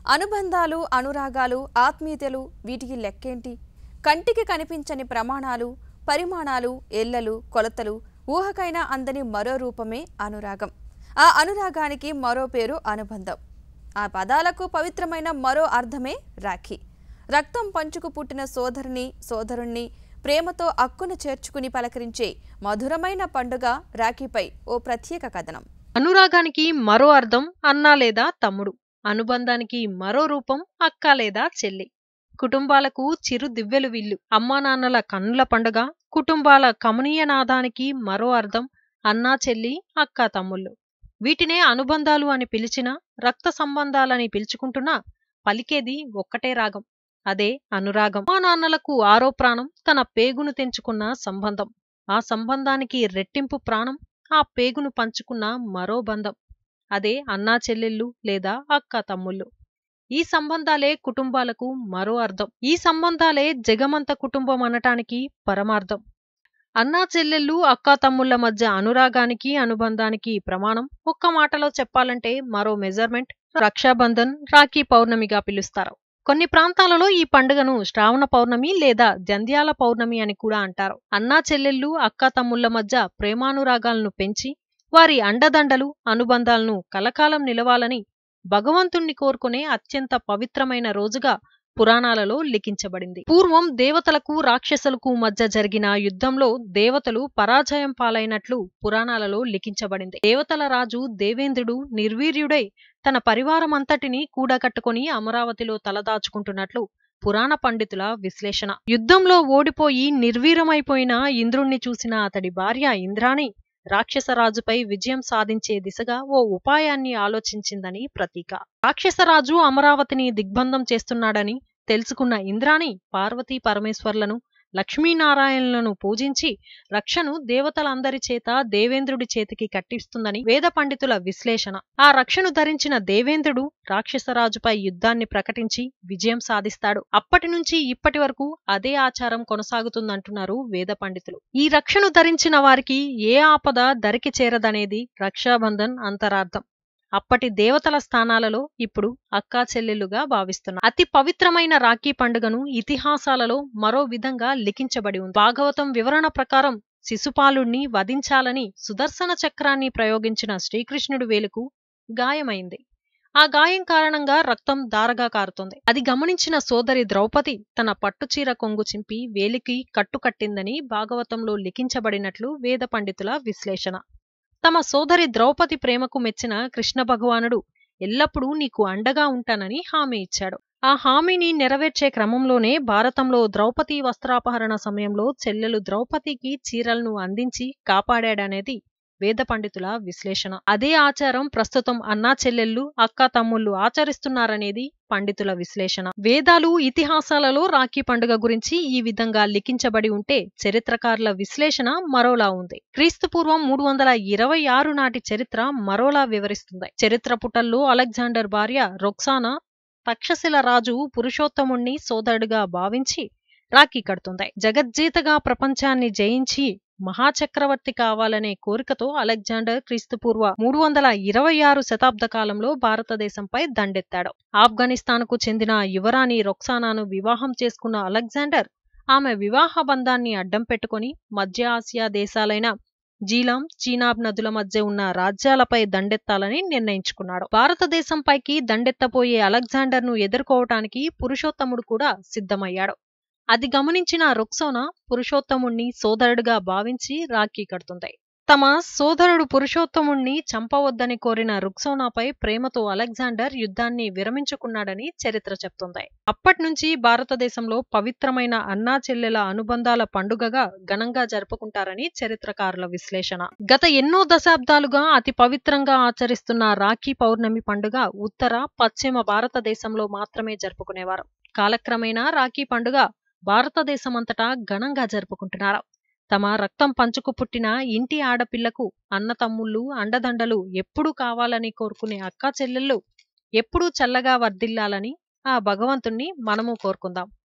అనుబంధాలు అనురాగాలు ఆత్మీయతలు వీటికి లెక్కేంటి కంటికి కనిపించని ప్రమాణాలు పరిమాణాలు ఎల్లలు కొలతలు ఊహకైనా అందని మరో రూపమే అనురాగం ఆ అనురాగానికి మరో పేరు అనుబంధం ఆ పదాలకు పవిత్రమైన మరో అర్థమే రాఖీ రక్తం పంచుకు పుట్టిన సోదరుని సోదరుణ్ణి ప్రేమతో అక్కున చేర్చుకుని పలకరించే మధురమైన పండుగ రాఖీపై ఓ ప్రత్యేక కథనం అనురాగానికి మరో అర్థం అన్న లేదా తమ్ముడు అనుబంధానికి మరో రూపం అక్క లేదా చెల్లి కుటుంబాలకు చిరు దివ్వెలు విల్లు అమ్మా నాన్నల కన్నుల పండుగ కుటుంబాల కమనీయ నాదానికి మరో అర్థం అన్నా చెల్లి అక్క తమ్ముళ్ళు వీటినే అనుబంధాలు అని పిలిచినా రక్త సంబంధాలని పిలుచుకుంటున్నా పలికేది ఒక్కటే రాగం అదే అనురాగం మా నాన్నలకు ఆరో ప్రాణం తన పేగును తెంచుకున్న సంబంధం ఆ సంబంధానికి రెట్టింపు ప్రాణం ఆ పేగును పంచుకున్న మరో బంధం అదే అన్నా చెల్లెళ్ళు లేదా అక్క తమ్ముళ్ళు ఈ సంబంధాలే కుటుంబాలకు మరో అర్థం ఈ సంబంధాలే జగమంత కుటుంబం అనటానికి పరమార్థం అన్నా చెల్లెళ్ళు అక్కా తమ్ముళ్ల మధ్య అనురాగానికి అనుబంధానికి ప్రమాణం ఒక్క మాటలో చెప్పాలంటే మరో మెజర్మెంట్ రక్షాబంధన్ రాఖీ పౌర్ణమిగా పిలుస్తారు కొన్ని ప్రాంతాలలో ఈ పండుగను శ్రావణ పౌర్ణమి లేదా జంధ్యాల పౌర్ణమి అని కూడా అంటారు అన్నా చెల్లెళ్ళు అక్కా తమ్ముళ్ల మధ్య ప్రేమానురాగాలను పెంచి వారి అండదండలు అనుబంధాలను కలకాలం నిలవాలని భగవంతుణ్ణి కోరుకునే అత్యంత పవిత్రమైన రోజుగా పురాణాలలో లిఖించబడింది పూర్వం దేవతలకు రాక్షసులకు మధ్య జరిగిన యుద్ధంలో దేవతలు పరాజయం పాలైనట్లు పురాణాలలో లిఖించబడింది దేవతల రాజు దేవేంద్రుడు నిర్వీర్యుడై తన పరివారమంతటిని కూడగట్టుకుని అమరావతిలో తలదాచుకుంటున్నట్లు పురాణ పండితుల విశ్లేషణ యుద్ధంలో ఓడిపోయి నిర్వీరమైపోయిన ఇంద్రుణ్ణి చూసిన అతడి భార్య ఇంద్రాణి రాక్షసరాజుపై విజయం సాధించే దిశగా ఓ ఉపాయాన్ని ఆలోచించిందని ప్రతీక రాక్షసరాజు అమరావతిని దిగ్బంధం చేస్తున్నాడని తెలుసుకున్న ఇంద్రాణి పార్వతీ పరమేశ్వర్లను లక్ష్మీనారాయణులను పూజించి రక్షను దేవతలందరి చేత దేవేంద్రుడి చేతికి కట్టిస్తుందని వేద పండితుల విశ్లేషణ ఆ రక్షను ధరించిన దేవేంద్రుడు రాక్షసరాజుపై యుద్ధాన్ని ప్రకటించి విజయం సాధిస్తాడు అప్పటి నుంచి ఇప్పటి వరకు అదే ఆచారం కొనసాగుతుందంటున్నారు వేద పండితులు ఈ రక్షను ధరించిన వారికి ఏ ఆపద దరికి చేరదనేది రక్షాబంధన్ అంతరార్థం అప్పటి దేవతల స్థానాలలో ఇప్పుడు అక్కా చెల్లెలుగా భావిస్తున్నారు అతి పవిత్రమైన రాఖీ పండుగను ఇతిహాసాలలో మరో విధంగా లిఖించబడి ఉంది భాగవతం వివరణ ప్రకారం శిశుపాలుణ్ణి వధించాలని సుదర్శన చక్రాన్ని ప్రయోగించిన శ్రీకృష్ణుడి వేలుకు గాయమైంది ఆ గాయం కారణంగా రక్తం దారగా కారుతుంది అది గమనించిన సోదరి ద్రౌపది తన పట్టుచీర కొంగు చింపి వేలికి కట్టుకట్టిందని భాగవతంలో లిఖించబడినట్లు వేద పండితుల విశ్లేషణ తమ సోదరి ద్రౌపది ప్రేమకు మెచ్చిన కృష్ణ భగవానుడు ఎల్లప్పుడూ నీకు అండగా ఉంటానని హామీ ఇచ్చాడు ఆ హామీని నెరవేర్చే క్రమంలోనే భారతంలో ద్రౌపది వస్త్రాపహరణ సమయంలో చెల్లెలు ద్రౌపదికి చీరలను అందించి కాపాడాడనేది వేద పండితుల విశ్లేషణ అదే ఆచారం ప్రస్తుతం అన్నా చెల్లెళ్ళు అక్క తమ్ముళ్ళు ఆచరిస్తున్నారనేది పండితుల విశ్లేషణ వేదాలు ఇతిహాసాలలో రాఖీ పండుగ గురించి ఈ విధంగా లిఖించబడి ఉంటే చరిత్రకారుల విశ్లేషణ మరోలా ఉంది క్రీస్తు పూర్వం మూడు వందల ఇరవై ఆరు నాటి చరిత్ర మరోలా వివరిస్తుంది చరిత్ర పుటల్లో అలెగ్జాండర్ భార్య రొక్సానా తక్షశిల రాజు పురుషోత్తముణ్ణి సోదరుడిగా భావించి రాఖీ కడుతుంది జగజ్జీతగా ప్రపంచాన్ని జయించి మహాచక్రవర్తి కావాలనే కోరికతో అలెగ్జాండర్ క్రీస్తుపూర్వ మూడు వందల ఇరవై ఆరు శతాబ్ద కాలంలో భారతదేశంపై దండెత్తాడు ఆఫ్ఘనిస్తాన్కు చెందిన యువరాణి రొక్సానాను వివాహం చేసుకున్న అలెగ్జాండర్ ఆమె వివాహ బంధాన్ని అడ్డం పెట్టుకుని మధ్య ఆసియా దేశాలైన జీలాం చీనాబ్ నదుల మధ్య ఉన్న రాజ్యాలపై దండెత్తాలని నిర్ణయించుకున్నాడు భారతదేశంపైకి దండెత్తపోయే అలెగ్జాండర్ను ఎదుర్కోవటానికి పురుషోత్తముడు కూడా సిద్ధమయ్యాడు అది గమనించిన రుక్సోనా పురుషోత్తముణ్ణి సోదరుడిగా భావించి రాఖీ కడుతుంది తమ సోదరుడు పురుషోత్తముణ్ణి చంపవద్దని కోరిన రుక్సోనాపై ప్రేమతో అలెగ్జాండర్ యుద్ధాన్ని విరమించుకున్నాడని చరిత్ర చెప్తుంది అప్పటి నుంచి భారతదేశంలో పవిత్రమైన అన్నా చెల్లెల అనుబంధాల పండుగగా ఘనంగా జరుపుకుంటారని చరిత్రకారుల విశ్లేషణ గత ఎన్నో దశాబ్దాలుగా అతి పవిత్రంగా ఆచరిస్తున్న రాఖీ పౌర్ణమి పండుగ ఉత్తర పశ్చిమ భారతదేశంలో మాత్రమే జరుపుకునేవారు కాలక్రమేణా రాఖీ పండుగ భారతదేశమంతటా ఘనంగా జరుపుకుంటున్నారు తమ రక్తం పంచుకు పుట్టిన ఇంటి ఆడపిల్లకు అన్న తమ్ముళ్ళు అండదండలు ఎప్పుడూ కావాలని కోరుకునే అక్కా చెల్లెళ్ళు ఎప్పుడూ చల్లగా వర్ధిల్లాలని ఆ భగవంతుణ్ణి మనము కోరుకుందాం